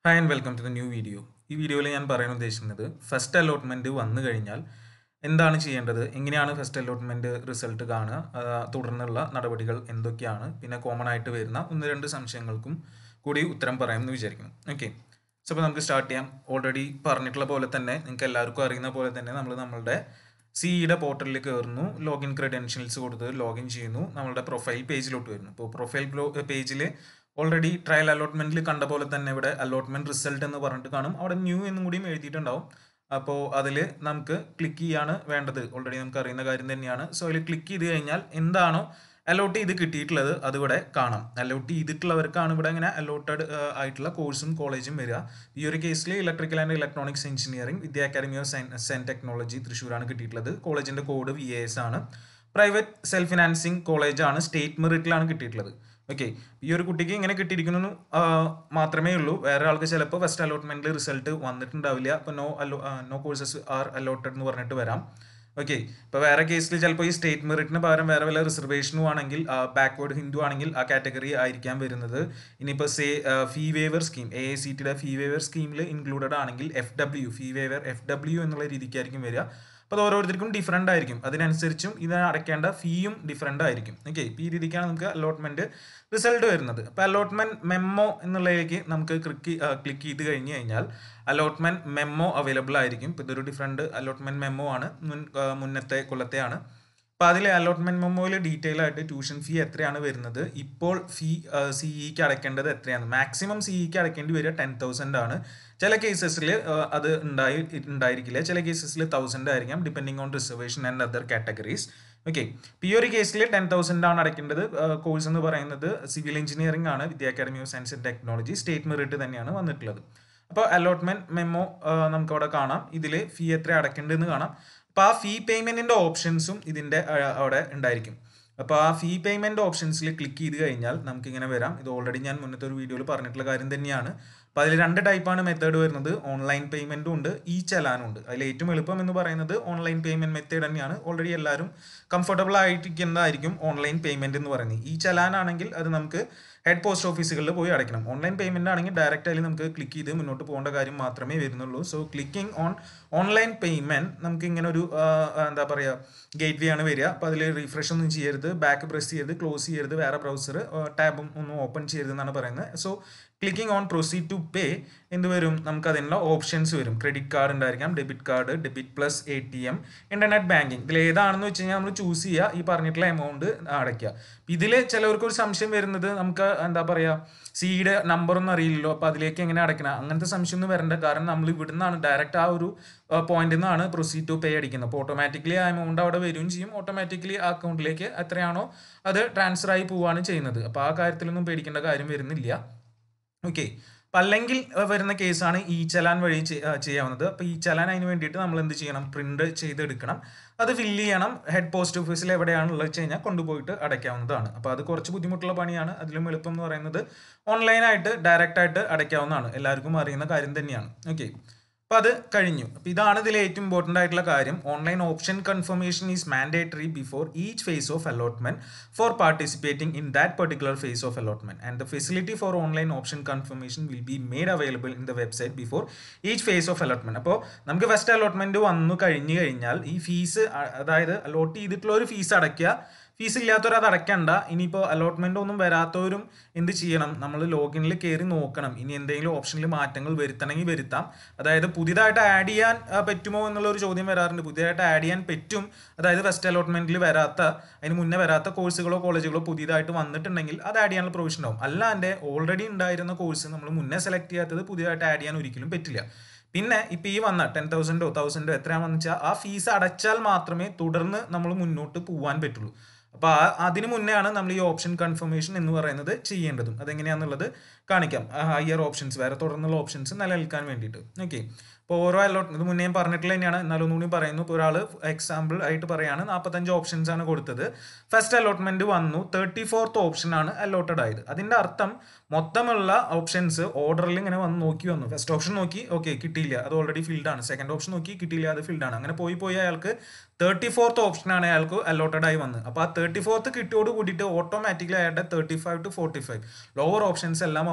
hi and welcome to the new video ഈ വീഡിയോയിൽ ഞാൻ പറയാൻ ഉദ്ദേശിക്കുന്നത് ഫസ്റ്റ് അലോട്ട്മെൻറ്റ് വന്നു കഴിഞ്ഞാൽ എന്താണ് ചെയ്യേണ്ടത് എങ്ങനെയാണ് ഫസ്റ്റ് അലോട്ട്മെൻറ്റ് റിസൾട്ട് കാണുക ആ, തുടർന്നുള്ള നടപടികൾ എന്തൊക്കെയാണ് പിന്നെ കോമൺ ആയിട്ട് വരുന്ന ഒന്ന് രണ്ട് സംശയങ്ങൾക്കും കൂടി ഉത്തരം പറയാമെന്ന് വിചാരിക്കുന്നു ഓക്കെ സോ അപ്പോൾ നമുക്ക് സ്റ്റാർട്ട് ചെയ്യാം ഓൾറെഡി പറഞ്ഞിട്ടുള്ള പോലെ തന്നെ നിങ്ങൾക്ക് എല്ലാവർക്കും അറിയുന്ന പോലെ തന്നെ നമ്മൾ നമ്മളുടെ സിഇയുടെ പോർട്ടലിൽ കയറുന്നു ലോഗിൻ ക്രെഡൻഷ്യൽസ് കൊടുത്ത് ലോഗിൻ ചെയ്യുന്നു നമ്മളുടെ പ്രൊഫൈൽ പേജിലോട്ട് വരുന്നു ഇപ്പോൾ പ്രൊഫൈൽ പേജിൽ ഓൾറെഡി ട്രയൽ അലോട്ട്മെന്റിൽ കണ്ട പോലെ തന്നെ ഇവിടെ അലോട്ട്മെന്റ് റിസൾട്ട് എന്ന് പറഞ്ഞിട്ട് കാണും അവിടെ ന്യൂ എന്നും കൂടിയും എഴുതിയിട്ടുണ്ടാവും അപ്പോൾ അതിൽ നമുക്ക് ക്ലിക്ക് ചെയ്യാണ് വേണ്ടത് ഓൾറെഡി നമുക്ക് അറിയുന്ന കാര്യം തന്നെയാണ് സോ അതിൽ ക്ലിക്ക് ചെയ്ത് കഴിഞ്ഞാൽ എന്താണോ അലോട്ട് ചെയ്ത് കിട്ടിയിട്ടുള്ളത് അതിവിടെ കാണാം അലോട്ട് ചെയ്തിട്ടുള്ളവർക്കാണ് ഇവിടെ ഇങ്ങനെ അലോട്ടഡ് ആയിട്ടുള്ള കോഴ്സും കോളേജും വരിക ഈ ഒരു കേസിൽ electrical and electronics engineering Vidya academy of science technology തൃശ്ശൂരാണ് കിട്ടിയിട്ടുള്ളത് കോളേജിന്റെ കോഡ് വി എസ് ആണ് പ്രൈവറ്റ് സെൽഫ് ഫിനാൻസിങ് കോളേജാണ് സ്റ്റേറ്റ് മെറിറ്റിലാണ് കിട്ടിയിട്ടുള്ളത് ഓക്കെ ഈ ഒരു കുട്ടിക്ക് ഇങ്ങനെ കിട്ടിയിരിക്കുന്നു ആ, മാത്രമേ ഉള്ളൂ വേറെ ആൾക്ക് ചിലപ്പോൾ ഫസ്റ്റ് അലോട്ട്മെന്റിൽ റിസൾട്ട് വന്നിട്ടുണ്ടാവില്ല അപ്പോൾ no allot no courses are allotted എന്ന് പറഞ്ഞിട്ട് വരാം ഓക്കെ ഇപ്പോൾ വേറെ കേസിൽ ചിലപ്പോൾ ഈ സ്റ്റേറ്റ് മെറിറ്റിന് പകരം വേറെ വല്ല റിസർവേഷനും ആണെങ്കിൽ ബാക്ക്വേർഡ് ഹിന്ദു ആണെങ്കിൽ ആ കാറ്റഗറി ആയിരിക്കാം വരുന്നത് ഇനിയിപ്പോൾ say fee waiver scheme A I C ടിയുടെ ഫീ വേവർ സ്കീമിൽ ഇൻക്ലൂഡഡ് ആണെങ്കിൽ F W fee waiver F W എന്നുള്ള രീതിക്കായിരിക്കും വരിക അപ്പോൾ അത് ഓരോരുത്തർക്കും ഡിഫറെൻ്റ് ആയിരിക്കും അതിനനുസരിച്ചും ഇത് അടയ്ക്കേണ്ട ഫീയും ഡിഫറെൻ്റ് ആയിരിക്കും ഓക്കെ ഈ രീതിക്കാണ് നമുക്ക് അലോട്ട്മെന്റ് റിസൾട്ട് വരുന്നത് അപ്പോൾ അലോട്ട്മെന്റ് മെമ്മോ എന്നുള്ളതിലേക്ക് നമുക്ക് ക്ലിക്ക് ക്ലിക്ക് ചെയ്ത് കഴിഞ്ഞ് കഴിഞ്ഞാൽ അലോട്ട്മെന്റ് മെമ്മോ അവൈലബിൾ ആയിരിക്കും ഇപ്പോൾ ഇതൊരു ഡിഫറെൻറ്റ് അലോട്ട്മെന്റ് മെമ്മോ ആണ് മുൻ ആ, മുന്നത്തെ കൊല്ലത്തെയാണ് അപ്പോൾ അതിൽ അലോട്ട്മെന്റ് മെമ്മോയിൽ ഡീറ്റെയിൽ ആയിട്ട് ട്യൂഷൻ ഫീ എത്രയാണ് വരുന്നത് ഇപ്പോൾ ഫീ സിഇക്ക് അടയ്ക്കേണ്ടത് എത്രയാണ് മാക്സിമം സിഇക്ക് അടയ്ക്കേണ്ടി വരിക ടെൻ തൗസൻഡ് ആണ് ചില കേസസിൽ അത് ഉണ്ടായി ഉണ്ടായിരിക്കില്ല ചില കേസസിൽ തൗസൻഡ് ആയിരിക്കാം depending on reservation and other categories okay ഈ ഒരു കേസിൽ ടെൻ തൗസൻഡ് ആണ് അടയ്ക്കേണ്ടത് കോഴ്സ് എന്ന് പറയുന്നത് സിവിൽ എഞ്ചിനീയറിംഗ് ആണ് Vidya academy of science and technology state merit തന്നെയാണ് വന്നിട്ടുള്ളത് അപ്പോൾ അലോട്ട്മെന്റ് മെമ്മോ നമുക്ക് അവിടെ കാണാം ഇതിൽ ഫീ എത്ര അടയ്ക്കേണ്ടതെന്ന് കാണാം അപ്പോൾ ആ ഫീ പേയ്മെന്റിന്റെ ഓപ്ഷൻസും ഇതിന്റെ ആ, അവിടെ ഉണ്ടായിരിക്കും അപ്പോൾ ആ ഫീ പേയ്മെന്റ് ഓപ്ഷൻസിൽ ക്ലിക്ക് ചെയ്ത് കഴിഞ്ഞാൽ നമുക്ക് ഇങ്ങനെ വരാം ഇത് ഓൾറെഡി ഞാൻ മുന്നത്തെ ഒരു വീഡിയോയിൽ പറഞ്ഞിട്ടുള്ള കാര്യം തന്നെയാണ് അപ്പോൾ അതിൽ രണ്ട് ടൈപ്പാണ് മെത്തേഡ് വരുന്നത് ഓൺലൈൻ പേയ്മെന്റും ഉണ്ട് ഈ ചലാനും ഉണ്ട് അതിൽ ഏറ്റവും എളുപ്പം എന്ന് പറയുന്നത് ഓൺലൈൻ പേയ്മെന്റ് മെത്തേഡ് തന്നെയാണ് ഓൾറെഡി എല്ലാവരും കംഫർട്ടബിൾ ആയിരിക്കുന്നതായിരിക്കും ഓൺലൈൻ പേയ്മെന്റ് എന്ന് പറയുന്നത് ഈ ചലാൻ ആണെങ്കിൽ അത് നമുക്ക് ഹെഡ് പോസ്റ്റ് ഓഫീസുകളിൽ പോയി അടയ്ക്കണം ഓൺലൈൻ പേയ്മെന്റ് ആണെങ്കിൽ ഡയറക്റ്റ് അതിൽ നമുക്ക് ക്ലിക്ക് ചെയ്ത് മുന്നോട്ട് പോകേണ്ട കാര്യം മാത്രമേ വരുന്നുള്ളൂ so clicking on online payment നമുക്ക് ഇങ്ങനെ ഒരു ആ, എന്താ പറയുക ഗേറ്റ് വേ ആണ് വരിക അപ്പോൾ അതിൽ റീഫ്രഷ് ഒന്നും ചെയ്യരുത് ബാക്ക് പ്രസ് ചെയ്യരുത് ക്ലോസ് ചെയ്യരുത് വേറെ ബ്രൗസർ ടാബും ഒന്നും ഓപ്പൺ ചെയ്യരുത് എന്നാണ് പറയുന്നത് so clicking on proceed to pay എന്ത് വരും നമുക്ക് അതിനുള്ള ഓപ്ഷൻസ് വരും ക്രെഡിറ്റ് കാർഡ് ഉണ്ടായിരിക്കാം debit card debit plus A T M internet banking ഇതിൽ ഏതാണെന്ന് വെച്ച് കഴിഞ്ഞാൽ നമ്മൾ ചൂസ് ചെയ്യുക ഈ പറഞ്ഞിട്ടുള്ള എമൗണ്ട് അടയ്ക്കുക ഇതിൽ ചിലവർക്ക് ഒരു സംശയം വരുന്നത് നമുക്ക് എന്താ പറയുക സിയുടെ നമ്പർ ഒന്നും അറിയില്ലല്ലോ അപ്പോൾ അതിലേക്ക് എങ്ങനെ അടയ്ക്കണം അങ്ങനത്തെ സംശയം ഒന്നും വരണ്ട കാരണം നമ്മൾ ഇവിടുന്നാണ് ഡയറക്റ്റ് ആ ഒരു പോയിന്റിൽ നിന്നാണ് പ്രൊസീഡ് ടു പേ അടിക്കുന്നത് അപ്പോൾ ഓട്ടോമാറ്റിക്കലി ആ എമൗണ്ട് അവിടെ വരികയും ചെയ്യും ഓട്ടോമാറ്റിക്കലി ആ അക്കൗണ്ടിലേക്ക് എത്രയാണോ അത് ട്രാൻസ്ഫർ ആയി പോവുകയാണ് ചെയ്യുന്നത് അപ്പോൾ ആ കാര്യത്തിലൊന്നും പേടിക്കേണ്ട കാര്യം വരുന്നില്ല ഓക്കെ അപ്പം അല്ലെങ്കിൽ അഹ് വരുന്ന കേസാണ് ഈ ചലാൻ വഴി ചെ- അഹ് ചെയ്യാവുന്നത് അപ്പോൾ ഈ ചലാൻ അതിന് വേണ്ടിയിട്ട് നമ്മൾ എന്ത് ചെയ്യണം പ്രിന്റ് ചെയ്തെടുക്കണം അത് ഫില്ല് ചെയ്യണം ഹെഡ് പോസ്റ്റ് ഓഫീസിൽ എവിടെയാണുള്ളത് വെച്ച് കഴിഞ്ഞാൽ കൊണ്ടുപോയിട്ട് അടയ്ക്കാവുന്നതാണ് അപ്പോൾ അത് കുറച്ച് ബുദ്ധിമുട്ടുള്ള പണിയാണ് അതിലും എളുപ്പം എന്ന് പറയുന്നത് ഓൺലൈനായിട്ട് ഡയറക്റ്റ് ആയിട്ട് അടയ്ക്കാവുന്നതാണ് എല്ലാവർക്കും അറിയുന്ന കാര്യം തന്നെയാണ് ഓക്കെ അപ്പോൾ അത് കഴിഞ്ഞു അപ്പോൾ ഇതാണ് ഇതിൽ ഏറ്റവും ഇമ്പോർട്ടൻ്റ് ആയിട്ടുള്ള കാര്യം online option confirmation is mandatory before each phase of allotment for participating in that particular phase of allotment and the facility for online option confirmation will be made available in the website before each phase of allotment അപ്പോൾ നമുക്ക് first allotment വന്നു കഴിഞ്ഞു കഴിഞ്ഞാൽ ഈ fees അതായത് allot ചെയ്തിട്ടുള്ള ഒരു fees അടയ്ക്കുക ഫീസ് ഇല്ലാത്തവർ അത് അടയ്ക്കണ്ട ഇനിയിപ്പോൾ അലോട്ട്മെന്റ് ഒന്നും വരാത്തവരും എന്ത് ചെയ്യണം നമ്മൾ ലോഗിനിൽ കയറി നോക്കണം ഇനി എന്തെങ്കിലും ഓപ്ഷനിൽ മാറ്റങ്ങൾ വരുത്തണമെങ്കിൽ വരുത്താം അതായത് പുതിയതായിട്ട് ആഡ് ചെയ്യാൻ ആ, പറ്റുമോ എന്നുള്ള ഒരു ചോദ്യം വരാറുണ്ട് പുതിയതായിട്ട് ആഡ് ചെയ്യാൻ പറ്റും അതായത് ഫസ്റ്റ് അലോട്ട്മെന്റിൽ വരാത്ത അതിന് മുന്നേ വരാത്ത കോഴ്സുകളോ കോളേജുകളോ പുതിയതായിട്ട് വന്നിട്ടുണ്ടെങ്കിൽ അത് ആഡ് ചെയ്യാനുള്ള പ്രൊവിഷൻ ഉണ്ടാവും അല്ലാണ്ട് ഓൾറെഡി ഉണ്ടായിരുന്ന കോഴ്സ് നമ്മൾ മുന്നേ സെലക്ട് ചെയ്യാത്തത് പുതിയതായിട്ട് ആഡ് ചെയ്യാൻ ഒരിക്കലും പറ്റില്ല പിന്നെ ഇപ്പൊ ഈ വന്ന ടെൻ തൗസൻഡോ തൗസൻഡോ എത്രയാണെന്ന് വെച്ചാൽ ആ ഫീസ് അടച്ചാൽ മാത്രമേ തുടർന്ന് നമ്മൾ മുന്നോട്ട് പോകാൻ പറ്റുള്ളൂ അപ്പൊ ആ അതിന് മുന്നേ ആണ് നമ്മൾ ഈ ഓപ്ഷൻ കൺഫർമേഷൻ എന്ന് പറയുന്നത് ചെയ്യേണ്ടതും അതെങ്ങനെയാണെന്നുള്ളത് കാണിക്കാം ഹയർ ഓപ്ഷൻസ് വേറെ തുടർന്നുള്ള ഓപ്ഷൻസ് നിലനിൽക്കാൻ വേണ്ടിയിട്ട് ഓക്കെ ഇപ്പോൾ ഓരോ അലോട്ട് ഇത് മുന്നേ ഞാൻ പറഞ്ഞിട്ടുള്ള തന്നെയാണ് എന്നാലും ഒന്നുകൂടി പറയുന്നു ഇപ്പോൾ ഒരാൾ എക്സാമ്പിൾ ആയിട്ട് പറയാണ് നാൽപ്പത്തഞ്ച് ഓപ്ഷൻസ് ആണ് കൊടുത്തത് ഫസ്റ്റ് അലോട്ട്മെന്റ് വന്നു തേർട്ടി ഫോർത്ത് ഓപ്ഷൻ ആണ് അലോട്ടഡ് ആയത് അതിന്റെ അർത്ഥം മൊത്തമുള്ള ഓപ്ഷൻസ് ഓർഡറിൽ ഇങ്ങനെ വന്ന് നോക്കി വന്നു ഫസ്റ്റ് ഓപ്ഷൻ നോക്കി ഓക്കെ കിട്ടിയില്ല അത് ഓൾറെഡി ഫിൽഡ് ആണ് സെക്കൻഡ് ഓപ്ഷൻ നോക്കി കിട്ടിയില്ല അത് ഫിൽഡ് ആണ് അങ്ങനെ പോയി പോയി അയാൾക്ക് തേർട്ടി ഫോർത്ത് ഓപ്ഷനാണ് അയാൾക്ക് അലോട്ടഡ് ആയി വന്നത് അപ്പോൾ ആ തേർട്ടി ഫോർത്ത് കിട്ടിയോട് കൂടിയിട്ട് ഓട്ടോമാറ്റിക്കലി അയാളുടെ thirty five to forty five lower options എല്ലാം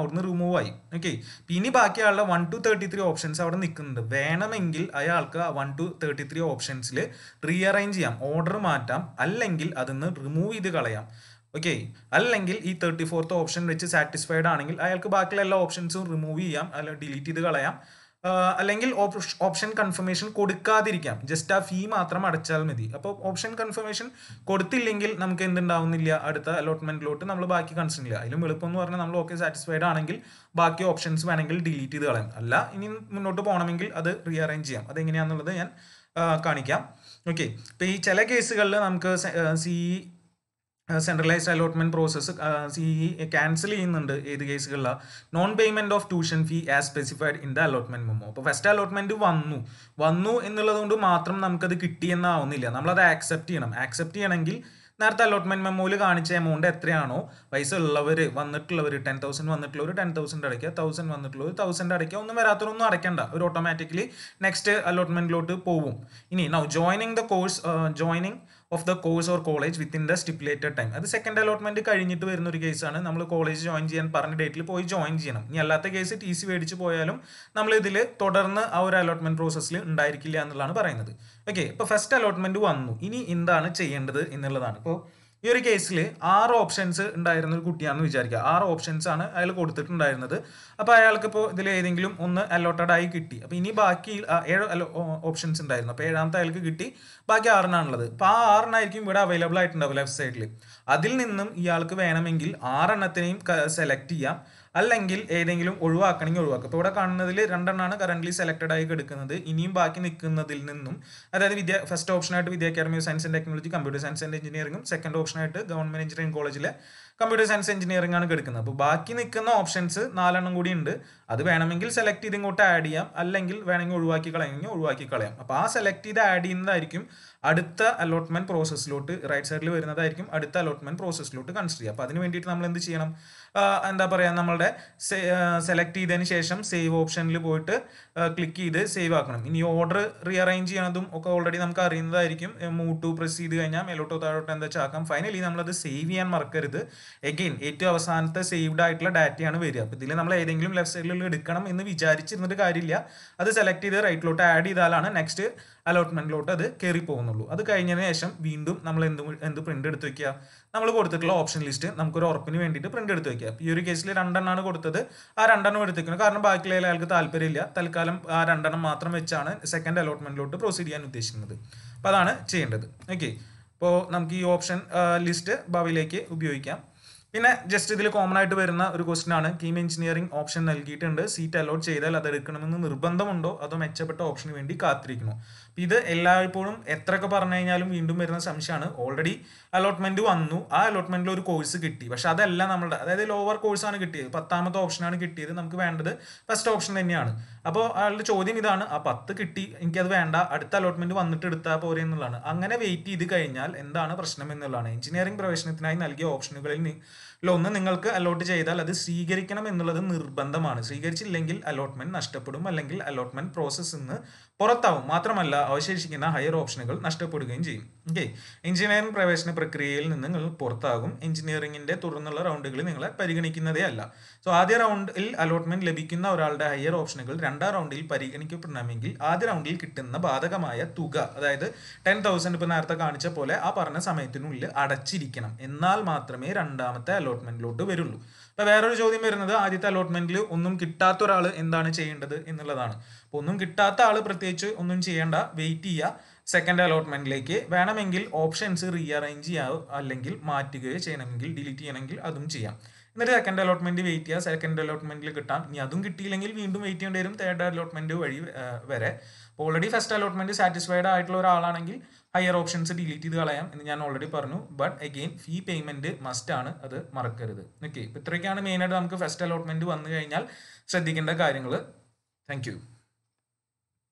അവിടുന്ന് റിമൂവ് ആയി ഓക്കെ ഇനി ബാക്കി ആളുടെ one to thirty three options അവിടെ നിൽക്കുന്നുണ്ട് വേണമെങ്കിൽ അയാൾക്ക് വൺ ടു തേർട്ടി ത്രീ ഓപ്ഷൻസിൽ റീഅറേഞ്ച് ചെയ്യാം ഓർഡർ മാറ്റാം അല്ലെങ്കിൽ അതിന്ന് റിമൂവ് ചെയ്ത് കളയാം ഓക്കെ അല്ലെങ്കിൽ ഈ തേർട്ടി ഫോർത്ത് ഓപ്ഷൻ വെച്ച് സാറ്റിസ്ഫൈഡ് ആണെങ്കിൽ അയാൾക്ക് ബാക്കിയുള്ള എല്ലാ ഓപ്ഷൻസും റിമൂവ് ചെയ്യാം അല്ല ഡിലീറ്റ് ചെയ്ത് കളയാം ആഹ് അല്ലെങ്കിൽ ഓപ്ഷൻ കൺഫർമേഷൻ കൊടുക്കാതിരിക്കാം ജസ്റ്റ് ആ ഫീ മാത്രം അടച്ചാൽ മതി അപ്പോൾ ഓപ്ഷൻ കൺഫർമേഷൻ കൊടുത്തില്ലെങ്കിൽ നമുക്ക് എന്തുണ്ടാവുന്നില്ല അടുത്ത അലോട്ട്മെന്റിലോട്ട് നമ്മൾ ബാക്കി കൺസിഡർ ചെയ്യുക അതിലും എളുപ്പം എന്ന് പറഞ്ഞാൽ നമ്മൾ ഓക്കെ സാറ്റിസ്ഫൈഡ് ആണെങ്കിൽ ബാക്കി ഓപ്ഷൻസ് വേണമെങ്കിൽ ഡിലീറ്റ് ചെയ്ത് കളയാം അല്ല ഇനി മുന്നോട്ട് പോകണമെങ്കിൽ അത് റീഅറേഞ്ച് ചെയ്യാം അതെങ്ങനെയാണെന്നുള്ളത് ഞാൻ ആഹ് കാണിക്കാം ഓക്കെ ഇപ്പോൾ ഈ ചില കേസുകളിൽ നമുക്ക് C centralised allotment process C cancel ചെയ്യുന്നുണ്ട് ഏത് കേസുകളിലാണ് non payment of tuition fee as specified in the allotment memo അപ്പോൾ ഫസ്റ്റ് അലോട്ട്മെന്റ് വന്നു വന്നു എന്നുള്ളത് കൊണ്ട് മാത്രം നമുക്കത് കിട്ടിയെന്നാവുന്നില്ല നമ്മളത് ആക്സെപ്റ്റ് ചെയ്യണം ആക്സെപ്റ്റ് ചെയ്യണമെങ്കിൽ നേരത്തെ അലോട്ട്മെന്റ് മെമ്മോയിൽ കാണിച്ച എമൗണ്ട് എത്രയാണോ പൈസ ഉള്ളവർ വന്നിട്ടുള്ളവർ ടെൻ തൗസൻഡ് വന്നിട്ടുള്ളവർ ടെൻ തൗസൻഡ് അടയ്ക്കുക തൗസൻഡ് വന്നിട്ടുള്ളവർ തൗസൻഡ് അടയ്ക്കുക ഒന്നും വരാത്തവരൊന്നും അടയ്ക്കണ്ട ഒരു ഓട്ടോമാറ്റിക്കലി നെക്സ്റ്റ് അലോട്ട്മെന്റിലോട്ട് പോകും ഇനി now joining the course joining of the course or college within the stipulated time അത് സെക്കൻഡ് അലോട്ട്മെന്റ് കഴിഞ്ഞിട്ട് വരുന്ന ഒരു കേസാണ് നമ്മൾ കോളേജ് ജോയിൻ ചെയ്യാൻ പറഞ്ഞ ഡേറ്റിൽ പോയി ജോയിൻ ചെയ്യണം ഇനി അല്ലാത്ത കേസ് ടി സി മേടിച്ച് പോയാലും നമ്മൾ ഇതിൽ തുടർന്ന് ആ ഒരു അലോട്ട്മെന്റ് പ്രോസസ്സിൽ ഉണ്ടായിരിക്കില്ല എന്നുള്ളതാണ് പറയുന്നത് ഓക്കെ ഇപ്പോൾ ഫസ്റ്റ് അലോട്ട്മെന്റ് വന്നു ഇനി എന്താണ് ചെയ്യേണ്ടത് എന്നുള്ളതാണ് ഇപ്പോൾ ഈ ഒരു കേസിൽ ആറ് ഓപ്ഷൻസ് ഉണ്ടായിരുന്ന ഒരു കുട്ടിയാണെന്ന് വിചാരിക്കുക ആറ് ഓപ്ഷൻസ് ആണ് അയാൾ കൊടുത്തിട്ടുണ്ടായിരുന്നത് അപ്പോൾ അയാൾക്ക് ഇപ്പോൾ ഇതിൽ ഏതെങ്കിലും ഒന്ന് അലോട്ടഡ് ആയി കിട്ടി അപ്പോൾ ഇനി ബാക്കി ആ, ഏഴ് ഓപ്ഷൻസ് ഉണ്ടായിരുന്നു അപ്പോൾ ഏഴാമത്തെ അയാൾക്ക് കിട്ടി ബാക്കി ആറെണ്ണാണുള്ളത് അപ്പോൾ ആ ആറെണ്ണായിരിക്കും ഇവിടെ അവൈലബിൾ ആയിട്ടുണ്ടാവും ലെഫ്റ്റ് സൈഡിൽ അതിൽ നിന്നും ഇയാൾക്ക് വേണമെങ്കിൽ ആറെണ്ണത്തിനെയും സെലക്ട് ചെയ്യാം അല്ലെങ്കിൽ ഏതെങ്കിലും ഒഴിവാക്കണമെങ്കിൽ ഒഴിവാക്കുക ഇപ്പോൾ ഇവിടെ കാണുന്നതിൽ രണ്ടെണ്ണമാണ് കറന്റ് സെലക്ടഡ് ആയി എടുക്കുന്നത് ഇനിയും ബാക്കി നിൽക്കുന്നതിൽ നിന്നും അതായത് വിദ്യ ഫസ്റ്റ് ഓപ്ഷനായിട്ട് Vidya academy of science and technology computer science and എഞ്ചിനീയറിംഗും സെക്കൻഡ് ഓപ്ഷനായിട്ട് ഗവൺമെന്റ് എഞ്ചിനീയറിംഗ് കോളേജിലെ കമ്പ്യൂട്ടർ സയൻസ് എഞ്ചിനീയറിംഗ് ആണ് എടുക്കുന്നത് അപ്പോൾ ബാക്കി നിൽക്കുന്ന ഓപ്ഷൻസ് നാലെണ്ണം കൂടി ഉണ്ട് അത് വേണമെങ്കിൽ സെലക്ട് ചെയ്ത് ഇങ്ങോട്ട് ആഡ് ചെയ്യാം അല്ലെങ്കിൽ വേണമെങ്കിൽ ഒഴിവാക്കി കളയണമെങ്കിൽ ഒഴിവാക്കി കളയാം അപ്പോൾ ആ സെലക്ട് ചെയ്ത് ആഡ് ചെയ്യുന്നതായിരിക്കും അടുത്ത അലോട്ട്മെന്റ് പ്രോസസ്സിലോട്ട് റൈറ്റ് സൈഡിൽ വരുന്നതായിരിക്കും അടുത്ത അലോട്ട്മെന്റ് പ്രോസസ്സിലോട്ട് കൺസിഡർ ചെയ്യുക അപ്പോൾ അതിന് വേണ്ടിയിട്ട് നമ്മൾ എന്ത് ചെയ്യണം ആ, എന്താ പറയുക നമ്മളുടെ സെലക്ട് ചെയ്തതിന് ശേഷം സേവ് ഓപ്ഷനിൽ പോയിട്ട് ക്ലിക്ക് ചെയ്ത് സേവ് ആക്കണം ഇനി ഓർഡർ റീഅറേഞ്ച് ചെയ്യണതും ഒക്കെ ഓൾറെഡി നമുക്ക് അറിയുന്നതായിരിക്കും മൂവ് ടു പ്രസ് ചെയ്ത് കഴിഞ്ഞാൽ മേലോട്ടോ താഴോട്ടോ എന്താ വെച്ചാൽ ആക്കാം ഫൈനലി നമ്മളത് സേവ് ചെയ്യാൻ മറക്കരുത് എഗെയിൻ ഏറ്റവും അവസാനത്തെ സേവ്ഡ് ആയിട്ടുള്ള ഡാറ്റയാണ് വരിക അപ്പോൾ ഇതിൽ നമ്മൾ ഏതെങ്കിലും ലെഫ്റ്റ് സൈഡിൽ എടുക്കണം എന്ന് വിചാരിച്ചിരുന്നിട്ട് കാര്യമില്ല അത് സെലക്ട് ചെയ്ത് റൈറ്റിലോട്ട് ആഡ് ചെയ്താലാണ് നെക്സ്റ്റ് അലോട്ട്മെന്റിലോട്ട് അത് കയറി പോകുന്നുള്ളൂ അത് കഴിഞ്ഞതിന് ശേഷം വീണ്ടും നമ്മൾ എന്ത് എന്ത് പ്രിന്റ് എടുത്ത് വെക്കുക നമ്മൾ കൊടുത്തിട്ടുള്ള ഓപ്ഷൻ ലിസ്റ്റ് നമുക്കൊരു ഉറപ്പിന് വേണ്ടിയിട്ട് പ്രിന്റ് എടുത്ത് വെക്കുക ഈ ഒരു കേസിൽ രണ്ടെണ്ണമാണ് കൊടുത്തത് ആ രണ്ടെണ്ണം എടുത്തേക്കുന്നത് കാരണം ബാക്കിയുള്ള അയാൾക്ക് താല്പര്യമില്ല തൽക്കാലം ആ രണ്ടെണ്ണം മാത്രം വെച്ചാണ് സെക്കൻഡ് അലോട്ട്മെന്റിലോട്ട് പ്രൊസീഡ് ചെയ്യാൻ ഉദ്ദേശിക്കുന്നത് അപ്പോൾ അതാണ് ചെയ്യേണ്ടത് ഓക്കെ അപ്പോൾ നമുക്ക് ഈ ഓപ്ഷൻ ലിസ്റ്റ് ഭാവിയിലേക്ക് ഉപയോഗിക്കാം പിന്നെ ജസ്റ്റ് ഇതിൽ കോമൺ ആയിട്ട് വരുന്ന ഒരു ക്വസ്റ്റൻ ആണ് കീം എഞ്ചിനീയറിംഗ് ഓപ്ഷൻ നൽകിയിട്ടുണ്ട് സീറ്റ് അലോട്ട് ചെയ്താൽ അത് എടുക്കണമെന്ന് നിർബന്ധമുണ്ടോ അതോ മെച്ചപ്പെട്ട ഓപ്ഷന് വേണ്ടി കാത്തിരിക്കണോ അപ്പൊ ഇത് എല്ലായ്പ്പോഴും എത്രയൊക്കെ പറഞ്ഞു കഴിഞ്ഞാലും വീണ്ടും വരുന്ന സംശയമാണ് ഓൾറെഡി അലോട്ട്മെന്റ് വന്നു ആ അലോട്ട്മെന്റിൽ ഒരു കോഴ്സ് കിട്ടി പക്ഷെ അതല്ല നമ്മളുടെ അതായത് ലോവർ കോഴ്സാണ് കിട്ടിയത് പത്താമത്തെ ഓപ്ഷനാണ് കിട്ടിയത് നമുക്ക് വേണ്ടത് ഫസ്റ്റ് ഓപ്ഷൻ തന്നെയാണ് അപ്പോൾ അയാളുടെ ചോദ്യം ഇതാണ് ആ പത്ത് കിട്ടി എനിക്കത് വേണ്ട അടുത്ത അലോട്ട്മെന്റ് വന്നിട്ട് എടുത്താൽ പോരെ എന്നുള്ളതാണ് അങ്ങനെ വെയിറ്റ് ചെയ്ത് കഴിഞ്ഞാൽ എന്താണ് പ്രശ്നം എന്നുള്ളതാണ് എഞ്ചിനീയറിംഗ് പ്രവേശനത്തിനായി നൽകിയ ഓപ്ഷനുകളിൽ നി- ഒന്ന് നിങ്ങൾക്ക് അലോട്ട് ചെയ്താൽ അത് സ്വീകരിക്കണം എന്നുള്ളത് നിർബന്ധമാണ് സ്വീകരിച്ചില്ലെങ്കിൽ അലോട്ട്മെന്റ് നഷ്ടപ്പെടും അല്ലെങ്കിൽ അലോട്ട്മെന്റ് പ്രോസസ്സിൽ നിന്ന് പുറത്താവും മാത്രമല്ല അവശേഷിക്കുന്ന ഹയർ ഓപ്ഷനുകൾ നഷ്ടപ്പെടുകയും ചെയ്യും ഓക്കെ എഞ്ചിനീയറിംഗ് പ്രവേശന പ്രക്രിയയിൽ നിന്ന് നിങ്ങൾ പുറത്താകും എഞ്ചിനീയറിംഗിന്റെ തുടർന്നുള്ള റൗണ്ടുകളിൽ നിങ്ങളെ പരിഗണിക്കുന്നതേ അല്ല സോ ആദ്യ റൗണ്ടിൽ അലോട്ട്മെന്റ് ലഭിക്കുന്ന ഒരാളുടെ ഹയർ ഓപ്ഷനുകൾ രണ്ടാം റൗണ്ടിൽ പരിഗണിക്കപ്പെടണമെങ്കിൽ ആദ്യ റൗണ്ടിൽ കിട്ടുന്ന ബാധകമായ തുക അതായത് ടെൻ തൗസൻഡ് ഇപ്പൊ നേരത്തെ കാണിച്ച പോലെ ആ പറഞ്ഞ സമയത്തിനുള്ളിൽ അടച്ചിരിക്കണം എന്നാൽ മാത്രമേ രണ്ടാമത്തെ അലോട്ട്മെന്റിലോട്ട് വരുള്ളൂ അപ്പൊ വേറൊരു ചോദ്യം വരുന്നത് ആദ്യത്തെ അലോട്ട്മെന്റിൽ ഒന്നും കിട്ടാത്ത ഒരാൾ എന്താണ് ചെയ്യേണ്ടത് എന്നുള്ളതാണ് അപ്പൊ ഒന്നും കിട്ടാത്ത ആൾ പ്രത്യേകിച്ച് ഒന്നും ചെയ്യേണ്ട വെയിറ്റ് ചെയ്യുക സെക്കൻഡ് അലോട്ട്മെന്റിലേക്ക് വേണമെങ്കിൽ ഓപ്ഷൻസ് റീഅറേഞ്ച് ചെയ്യുക അല്ലെങ്കിൽ മാറ്റുകയോ ചെയ്യണമെങ്കിൽ ഡിലീറ്റ് ചെയ്യണമെങ്കിൽ അതും ചെയ്യാം എന്നിട്ട് സെക്കൻഡ് അലോട്ട്മെന്റ് വെയിറ്റ് ചെയ്യുക സെക്കൻഡ് അലോട്ട്മെന്റിൽ കിട്ടാം ഇനി അതും കിട്ടിയില്ലെങ്കിൽ വീണ്ടും വെയിറ്റ് ചെയ്യേണ്ടി വരും തേർഡ് അലോട്ട്മെന്റ് വഴി ആ, വരെ ഓൾറെഡി ഫസ്റ്റ് അലോട്ട്മെന്റ് സാറ്റിസ്ഫൈഡ് ആയിട്ടുള്ള ഒരാളാണെങ്കിൽ ഹയർ ഓപ്ഷൻസ് ഡിലീറ്റ് ചെയ്ത് കളയാം എന്ന് ഞാൻ ഓൾറെഡി പറഞ്ഞു but again fee payment must ആണ് അത് മറക്കരുത് ഓക്കെ ഇത്രയൊക്കെയാണ് മെയിനായിട്ട് നമുക്ക് ഫസ്റ്റ് അലോട്ട്മെന്റ് വന്നു കഴിഞ്ഞാൽ ശ്രദ്ധിക്കേണ്ട കാര്യങ്ങൾ താങ്ക് യു